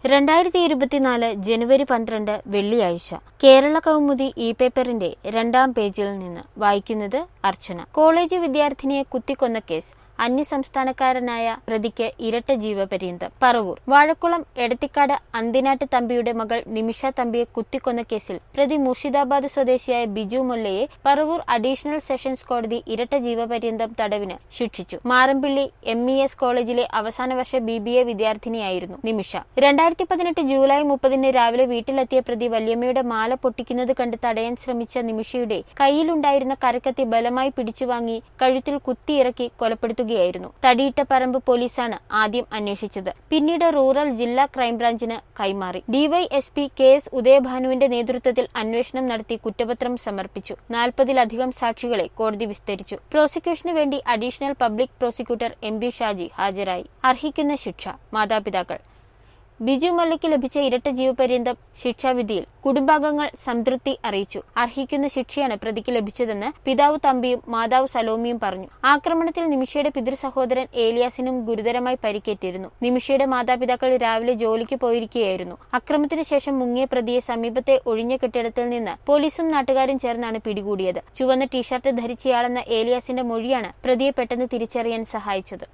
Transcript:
രണ്ടായിരത്തി ഇരുപത്തിനാല് ജനുവരി പന്ത്രണ്ട് വെള്ളിയാഴ്ച കേരള കൗമുദി ഇ പേപ്പറിന്റെ രണ്ടാം പേജിൽ നിന്ന് വായിക്കുന്നത് അർച്ചന കോളേജ് വിദ്യാർത്ഥിനിയെ കുത്തിക്കൊന്ന കേസ് അന്യസംസ്ഥാനക്കാരനായ പ്രതിക്ക് ഇരട്ട ജീവപര്യന്തം പറവൂർ വാഴക്കുളം എടത്തിക്കാട് അന്തിനാട്ട് തമ്പിയുടെ മകൾ നിമിഷ തമ്പിയെ കുത്തിക്കൊന്ന കേസിൽ പ്രതി മുർഷിദാബാദ് സ്വദേശിയായ ബിജു മുല്ലയെ പറവൂർ അഡീഷണൽ സെഷൻസ് കോടതി ഇരട്ട ജീവപര്യന്തം തടവിന് ശിക്ഷിച്ചു മാറമ്പിള്ളി എം ഇ എസ് കോളേജിലെ അവസാന വർഷ ബി ബി എ വിദ്യാർത്ഥിനിയായിരുന്നു നിമിഷ രണ്ടായിരത്തി പതിനെട്ട് ജൂലൈ മുപ്പതിന് രാവിലെ വീട്ടിലെത്തിയ പ്രതി വല്യമ്മയുടെ മാല പൊട്ടിക്കുന്നത് കണ്ട് തടയാൻ ശ്രമിച്ച നിമിഷയുടെ കയ്യിലുണ്ടായിരുന്ന കരക്കത്തി ബലമായി പിടിച്ചുവാങ്ങി കഴുത്തിൽ കുത്തിയിറക്കി കൊലപ്പെടുത്തുകയായിരുന്നു തടിയിട്ട പറമ്പ് പോലീസാണ് ആദ്യം അന്വേഷിച്ചത് പിന്നീട് റൂറൽ ജില്ലാ ക്രൈംബ്രാഞ്ചിന് കൈമാറി ഡിവൈഎസ്പി കെ എസ് ഉദയഭാനുവിന്റെ നേതൃത്വത്തിൽ അന്വേഷണം നടത്തി കുറ്റപത്രം സമർപ്പിച്ചു നാൽപ്പതിലധികം സാക്ഷികളെ കോടതി വിസ്തരിച്ചു പ്രോസിക്യൂഷന് വേണ്ടി additional public prosecutor M B Shaji ഹാജരായി അർഹിക്കുന്ന ശിക്ഷ മാതാപിതാക്കൾ ബിജു മല്ലയ്ക്ക് ലഭിച്ച ഇരട്ട ജീവപര്യന്തം ശിക്ഷാവിധിയിൽ കുടുംബാംഗങ്ങൾ സംതൃപ്തി അറിയിച്ചു അർഹിക്കുന്ന ശിക്ഷയാണ് പ്രതിക്ക് ലഭിച്ചതെന്ന് പിതാവ് തമ്പിയും മാതാവ് സലോമിയും പറഞ്ഞു ആക്രമണത്തിൽ നിമിഷയുടെ പിതൃ സഹോദരൻ ഏലിയാസിനും ഗുരുതരമായി പരിക്കേറ്റിരുന്നു നിമിഷയുടെ മാതാപിതാക്കൾ രാവിലെ ജോലിക്ക് പോയിരിക്കുകയായിരുന്നു അക്രമത്തിനു ശേഷം മുങ്ങിയ പ്രതിയെ സമീപത്തെ ഒഴിഞ്ഞ കെട്ടിടത്തിൽ നിന്ന് പോലീസും നാട്ടുകാരും ചേർന്നാണ് പിടികൂടിയത് ചുവന്ന ടീഷർട്ട് ധരിച്ചയാളെന്ന ഏലിയാസിന്റെ മൊഴിയാണ് പ്രതിയെ പെട്ടെന്ന് തിരിച്ചറിയാൻ സഹായിച്ചത്